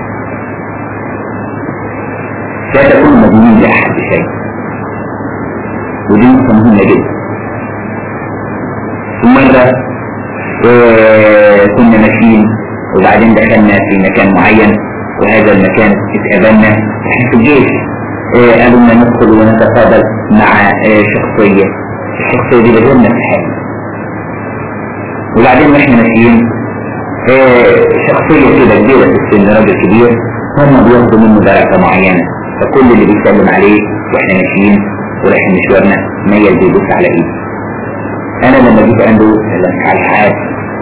لا تكون مديونين لاحد شيء ودي نقطة مهمة جدا مرة كنا ماشيين وبعدين دخلنا في مكان معين وهذا المكان اتقابلنا احنا في الجيش قالوا لنا ندخل ونتقابل مع شخصية الشخصية دي بجرنا في حاجة وبعدين واحنا ماشيين شخصية كده كبيرة في السن راجل كبير هم بياخدوا منه درجة معينة فكل اللي بيسلم عليه واحنا ماشيين ورايحين مشوارنا ميل بيبص على ايدي انا لما جيت عنده سلمت على الحاج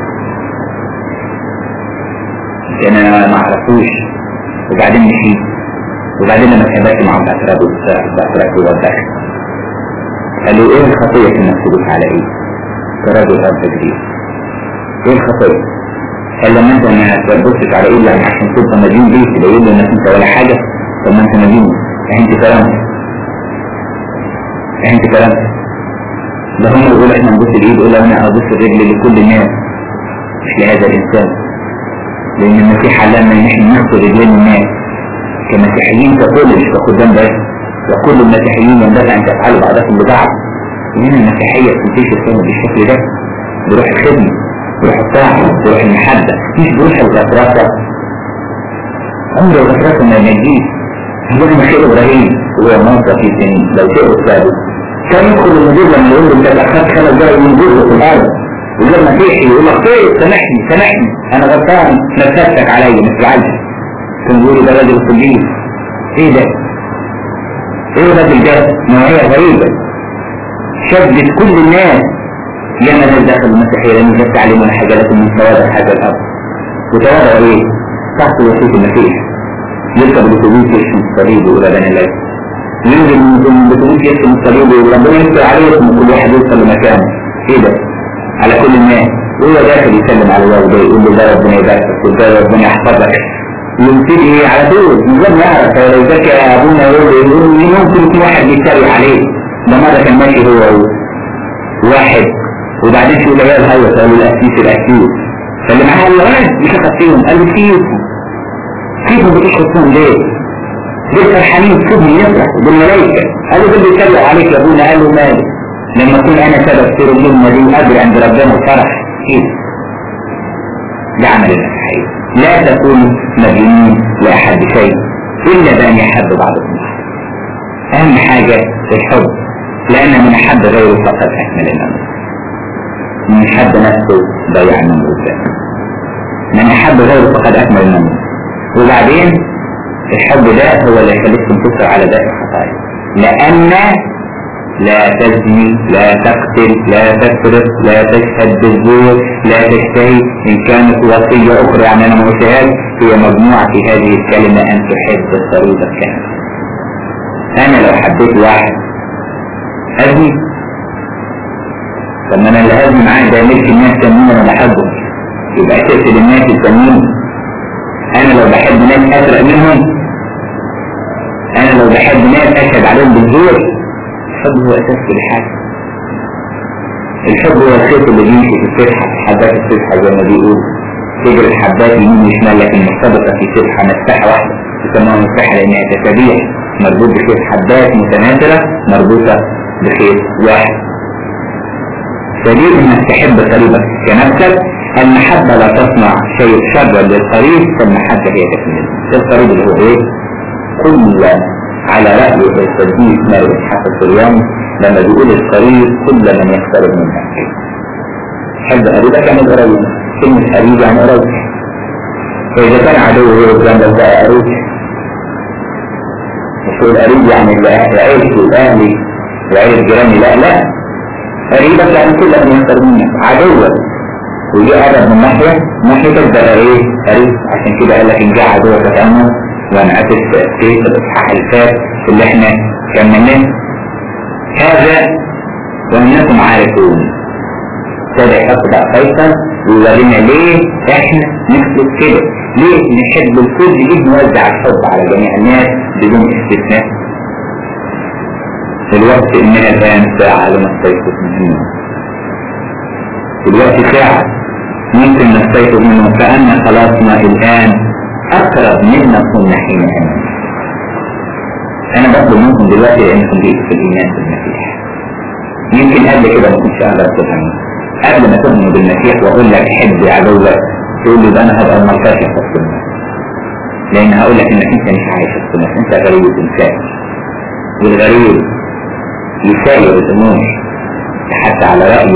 انا ما اعرفوش وبعدين مشيت وبعدين لما اتقابلت معاه بعترض بعترض جوه الداخل قال له ايه الخطية في انك تدوس على ايه كراجل رب كبير ايه الخطية قال لما انت ما تبصش على ايه يعني عشان تبقى مدين بيه تبقى يقول له انك انت ولا حاجة طب ما انت مدين انت كلامك انت كلامك ده هم يقول احنا نبص الايد يقول انا ابص الرجل لكل الناس مش لهذا الانسان لان المسيح علمنا ان احنا نغسل رجلين الناس كمسيحيين ككل مش كخدام بس وكل المسيحيين ينبغي ان تفعلوا بعضكم ببعض هنا المسيحية بتنتشر السنة بالشكل ده بروح الخدمة بروح الطاعة بروح المحبة مش بروح الغطرسة عمر الغطرسة ما ينجيش هذا مشيء ابراهيم هو موقع في سنين لو شيء السابق كان يدخل المدير لما يقول له انت اخذت خمس دقايق من جزء في الارض ويقول مسيحي يقول لك طيب سامحني سامحني انا غلطان نفستك عليا ما تزعلش كان يقول ده راجل كلية ايه ده؟ ايه الراجل ده؟ نوعية غريبة شدت كل الناس لما الناس داخل المسيحية لان ده تعليمنا حاجة لكم من تواضع هذا الارض وتواضع ايه؟ تحت وصية المسيح يركب الاتوبيس يرسم الصليب ويقول بني الله ينزل من الاتوبيس يرسم الصليب وربنا يستر عليه كل واحد يوصل لمكانه ايه ده؟ على كل الناس وهو داخل يسلم على الوالد يقول له ده ربنا يباركك وده ربنا يحفظك يبتدي على طول من غير ما يعرف هو لو ذكى ابونا يقول مين ممكن يكون واحد بيتريق عليه ده مره كان ماشي هو واحد وبعدين شو العيال هوا قالوا الاسيس الاسيس فاللي معاه قال له انا مش هخفيهم قال له سيبهم سيبهم بتشخصهم ليه؟ دول فرحانين سيبهم يفرح دول ملايكه قال له دول بيتريق عليك يا ابونا قال له مالك لما اكون انا سبب في رجلنا دي اجر عند ربنا وفرح ايه ده عمل المسيحيه لا تكونوا مدينين لاحد شيء الا بان يحب بعضكم بعضا اهم حاجه الحب لان من احب غيره فقد اكمل الامر من احب نفسه ضيع من قدام من احب غيره فقد اكمل الامر وبعدين الحب ده هو اللي يخليك تنتصر على باقي الخطايا لان لا تزني لا تقتل لا تسرق لا تشهد بالزور لا تشتهي إن كانت وصية أخرى يعني أنا ما هي مجموعة في هذه الكلمة أن تحب الصليب الكامل أنا لو حبيت واحد أزني طب ما أنا اللي هزني معاه ده ملك الناس تنين أنا بحبه يبقى تقتل الناس التانيين أنا لو بحب ناس أسرق منهم أنا لو بحب ناس أشهد عليهم بالزور الحب هو أساس كل حاجة الحب هو الخيط اللي بيمشي في السبحة حبات السبحة زي ما بيقول تجري الحبات يمين وشمال لكن مرتبطة في سبحة مساحة واحدة تسموها مساحة لأنها تتابيع مربوط بخيط حبات متناثرة مربوطة بخيط واحد فدي انك تحب قريبك كنفسك المحبة لا تصنع شيء شرا للقريب فالمحبة هي تكمل القريب اللي هو ايه؟ كل على رأي القديس ماري إسحاق السرياني لما بيقول القريب كل من يقترب منها حب قريبك يعني قريب كلمة قريب يعني قريب فإذا كان عدو هو الجنة بقى قريب مش هو القريب يعني عيلتي وأهلي وعيلة جيراني لا لا قريبك يعني كل من يقترب منك عدوك وجي قرب من ناحية ناحيتك بقى ايه قريب عشان كده قال لك ان جاء عدوك تأمن وانعكس في الاصحاح الفات اللي احنا كملناه هذا وانكم عارفون ابتدى يحط بقى فيصل ويورينا ليه احنا نسلك كده ليه نحب الكل ليه نوزع الحب على جميع الناس بدون استثناء الوقت اننا الان ساعة لما نستيقظ منه الوقت ساعة ممكن نستيقظ منه كأن خلاصنا الآن أقرب مما كنا حين أمن أنا بطلب منكم دلوقتي أنكم جئتوا في الإيمان بالمسيح يمكن قبل كده ما كنتش أقدر تفهم قبل ما تؤمن بالمسيح وأقول لك حب عدوك تقول لي ده أنا هبقى مرتاح في السنة لأن هقول لك إنك أنت مش عايش في السنة أنت غريب إنسان والغريب يساير الأمور حتى على رأي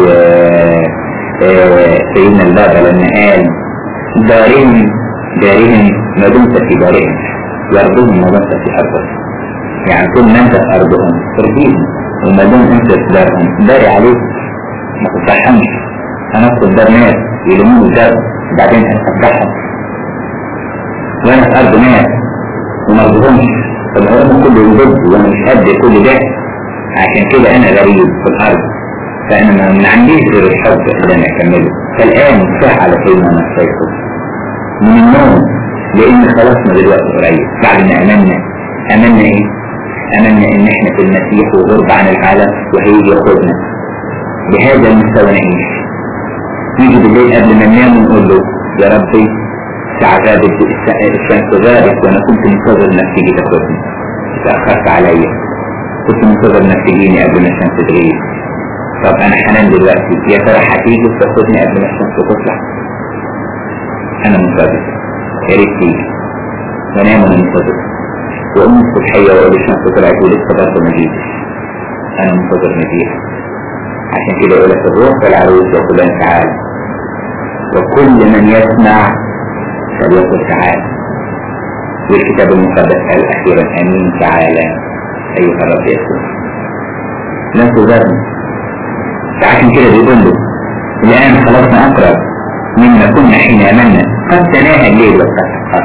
سيدنا البابا لما قال دارهم دارهم ما دمت في دارهم يرضهم ما دمت في أرضهم يعني طول ما أنت في أرضهم ترضيهم وما دام أنت في دارهم داري عليك ما تفتحهمش أنا أدخل دار ناس يلموني الدار بعدين أفتحهم وأنا في أرض ناس وما أرضهمش طب هو كله ضد وأنا مش قد كل ده عشان كده أنا غريب في الأرض فأنا ما عنديش غير الحب اللي أنا أكمله فالآن صح على كلمة أنا استيقظ من النوم لأن خلصنا دلوقتي قريب بعد ما أمنا أمنا إيه؟ أمنا إن إحنا في المسيح وغرب عن العالم وهيجي ياخدنا بهذا المستوى نعيش نيجي بالليل قبل ما ننام ونقول له يا ربي ساعة غابت الشمس غابت وأنا كنت منتظر إنك تيجي تاخدني تأخرت عليا كنت منتظر إنك تجيني قبل ما الشمس تغيب طب انا حنان دلوقتي يا ترى هتيجي وتاخدني قبل ما الشمس تطلع انا منتظر يا ريت تيجي وانام وانا منتظر واقوم الصبحيه واقول الشمس طلعت ولسه برضه ما جيتش انا منتظر مجيئها عشان كده يقول لك الروح والعروس وفلان تعال وكل من يسمع فليقل تعال والكتاب المقدس قال اخيرا امين تعالى ايها الرب يسوع لا تذرني فعشان كده بيقول له الآن خلصنا أقرب مما كنا حين أمنا قد تناهى الليل وتقرب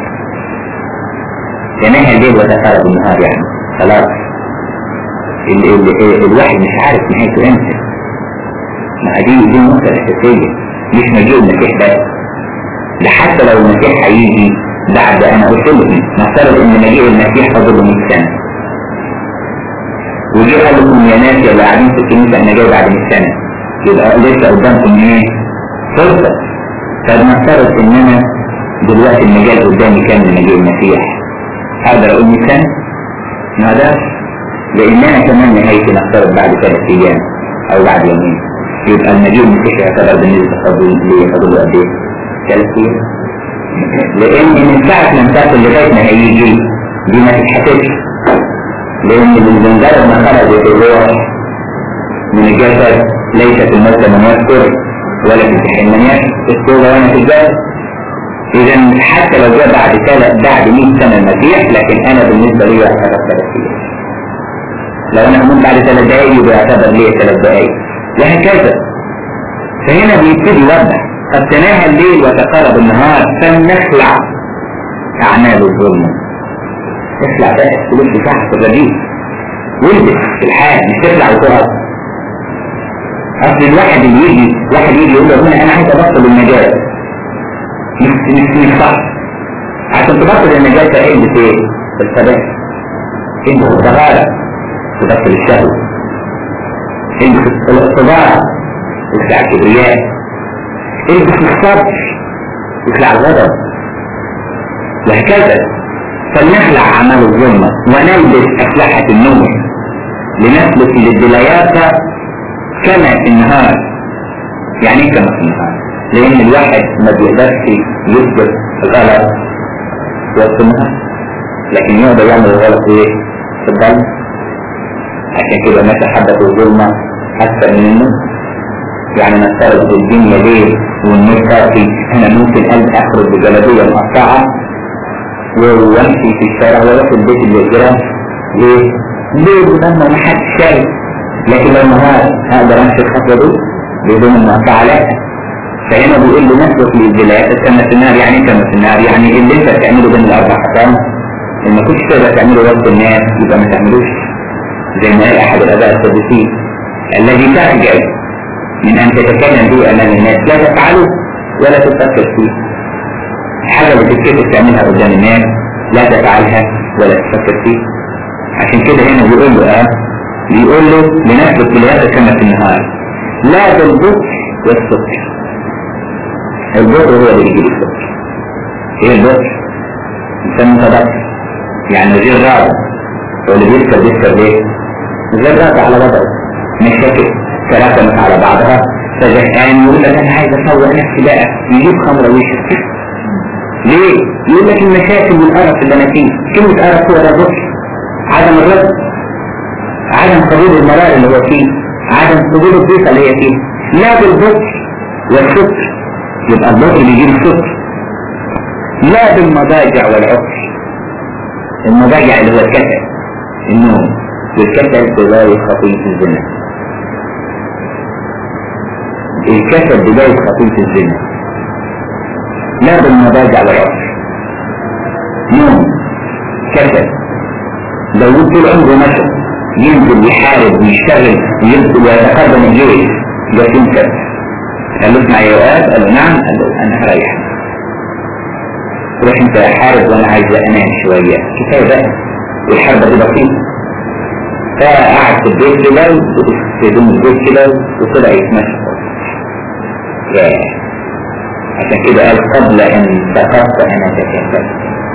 تناهى الليل وتقرب النهار يعني خلاص ال ال ال الواحد مش عارف نهايته امتى ما دي دي النقطة الأساسية مش مجيء المسيح بس ده حتى لو المسيح هيجي بعد أنا قلت لكم نفترض إن مجيء المسيح فاضل 100 سنة وجي قال لكم يا ناس يا اللي قاعدين في الكنيسة انا جاي بعد 100 سنة يبقى لسه قدامكم ايه فرصة فبنفترض ان انا دلوقتي المجال قدامي كام لمجيء المسيح اقدر اقول 100 سنة ما اقدرش لان انا كمان نهايتي نفترض بعد ثلاث ايام او بعد يومين يبقى المجيء المسيح يعتبر بالنسبة فاضل لي فاضل قد ايه؟ ثلاث ايام لان من ساعة ما انتهت لغاية ما هيجي دي ما تتحسبش لأن بمجرد ما خرجت الروح من الجسد ليست الموت من يذكر ولا في الجحيم من يذكر التوبة وانا في الجسد إذا حتى لو جاء بعد ثلاث بعد 100 سنة المسيح لكن أنا بالنسبة لي يعتبر ثلاث أيام. لو أنا هموت بعد ثلاث دقايق يبقى يعتبر لي ثلاث دقايق وهكذا فهنا بيبتدي يوضح قد تناهى الليل وتقارب النهار فلنخلع أعمال الظلم اخلع بقى السلوك بتاعك الرديء والبس في الحال مش تخلع وتقف اصل الواحد اللي يجي واحد يجي يقول له هنا انا عايز ابطل النجاة مش مش مش صح عشان تبطل النجاة البس ايه؟ الثبات البس الصغارة تبطل الشهوة البس الصغارة تخلع الكبرياء البس الصبر تخلع الغضب وهكذا فلنخلع أعمال الظلمة ونلبس أسلحة النور لنسلك للدلايات كما في النهار يعني ايه كما في النهار لأن الواحد ما بيقدرش يثبت غلط وسط النهار لكن يقدر يعمل الغلط ايه في الظلمة عشان كده ما تحدث الظلمة أكثر من النور يعني نفترض الدنيا ليل والنور صافي انا ممكن اخرج بجلابيه مقطعه وامشي في الشارع واروح البيت اللي قدام ليه؟ ليه لما ما حدش شايف لكن لو نهار اقدر امشي الخطوه دي بدون المقطع لا فهنا بيقول له نسلك للبلاد كما في النار يعني كما في النار يعني اللي انت بتعمله بين الاربع حكام ان ما كنتش تقدر تعمله وسط الناس يبقى ما تعملوش زي ما قال احد الاباء السادسين الذي ترجع من ان تتكلم به امام الناس لا تفعله ولا تفكر فيه الحاجه اللي تتكتب تعملها قدام الناس لا تفعلها ولا تفكر فيه عشان كده هنا بيقول له اه بيقول له لنسلك باليد كما في النهار لا بالبطء والسكر البطء هو اللي بيجيب السكر ايه البطء؟ انسان متبطل يعني غير راضي هو اللي بيسكر بيسكر ليه؟ غير راضي على وضعه مش فاكر تراكمت على بعضها فزهقان يقول لك انا عايز اسوق نفسي بقى يجيب خمره ويشرب ليه؟ يقول لك المشاكل والقرف اللي انا فيه كلمة قرف هو ده البطء عدم الرد عدم قبول المرار اللي هو فيه عدم قبول الضيقة اللي هي فيه لا بالبطء والسكر يبقى البطء بيجيب السكر لا بالمضاجع والعطش المضاجع اللي هو الكسل النوم والكسل بداية خطية الزنا الكسل بداية خطية الزنا لا بالمضاجع والعطش نوم كسل داود طول عمره مشى ينزل يحارب ويشتغل ويبدو ويتقدم الجيش لكن كسل قال له اسمع يا واد قال له نعم قال له انا هريح روح انت حارب وانا عايز انام شوية كفاية بقى والحربة دي بسيطة فقعد في البيت كده في هدوم البيت كده وطلع يتمشى ياه عشان كده قال قبل ان سقطت انا تكفلت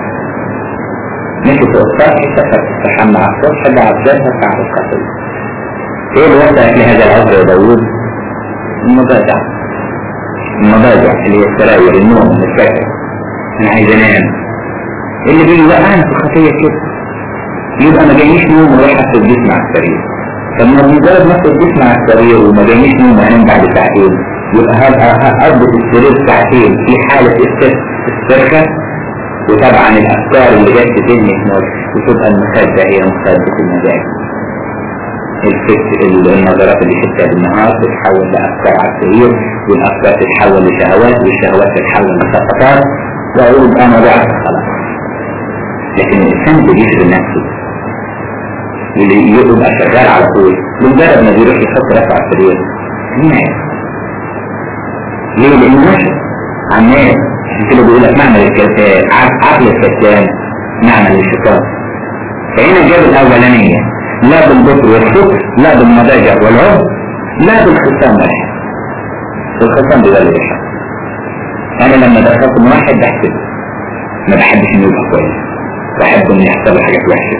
مشي فوق السطح سافرت استحمى على السطح بعد ذلك بعد القتل ايه اللي وصلك لهذا العذر يا داوود؟ المضاجع المضاجع اللي هي السراير النوم السكن انا عايز انام اللي بيوقعنا في خطية كده يبقى ما جايش نوم وراح في الجسم على السرير طب ما مجرد ما الجسم على السرير وما جايش نوم وانام بعد ساعتين يبقى هربط السرير ساعتين في حالة استرخاء وطبعا الافكار اللي جت في ذهني وتبقى المخدة هي مخدة المزاج الفكر النظرات اللي شفتها بالنهار تتحول لافكار على السرير والافكار تتحول لشهوات والشهوات تتحول لسقطات واقول انا ضعت خلاص لكن الانسان بيشغل نفسه اللي يبقى شغال على طول بمجرد ما بيروح يحط راسه على السرير ينام ليه؟ لانه ماشي عمال عشان كده بيقول لك معمل الكتاب عقل الكتاب معمل الشيطان فهنا جاب الاولانيه لا بالبطر والسكر لا بالمضاجع والعب لا بالخصام واحد الخصام بيبقى اللي بيحب انا لما دخلت من واحد بحسب ما بحبش انه يبقى كويس بحب انه يحصل له حاجات وحشه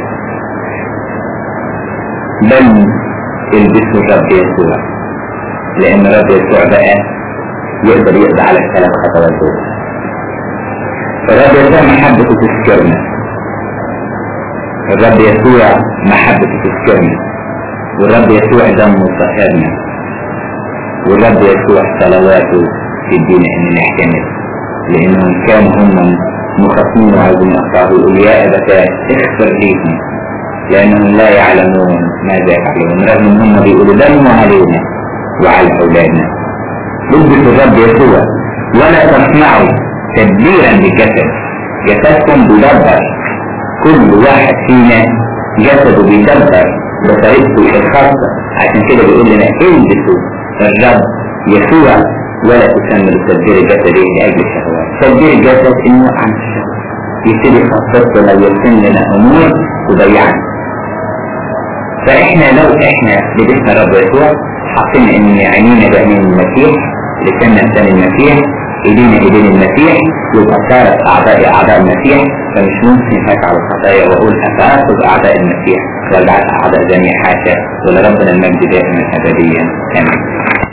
بل البسوا الرب يسوع لان الرب يسوع بقى يقدر يقضي على الثلاث خطوات دول الرب يسوع محبته تذكرنا الرب يسوع محبته تذكرنا والرب يسوع دمه طهرنا والرب يسوع صلواته تدينا ان نحتمل لانهم كانوا هم مخاصمين وعايزين يقطعوا يقول يا ابتاه اغفر ليهم لانهم لا يعلمون ماذا يفعلون رغم ان هم بيقولوا دموا علينا وعلى اولادنا اثبت الرب يسوع ولا تصنعوا تدبيرا لجسد جسدكم بيدبر كل واحد فينا جسده بيدبر بطريقته الخاصة عشان كده بيقول لنا البسوا الرب يسوع ولا تكملوا تدبير الجسد لاجل الشهوات تدبير الجسد انه عن الشهوات يبتدي يخصص لنا ويرسم لنا امور تضيعنا فاحنا لو احنا لبسنا الرب يسوع حاطين ان عينينا بعينين المسيح لساننا لسان المسيح ايدينا ايدين المسيح يبقى صارت اعضاء اعضاء المسيح فمش ممكن هاك على الخطايا واقول افاخذ اعضاء المسيح واجعل اعضاء جميع حاشا ولربنا المجد دائما ابديا امين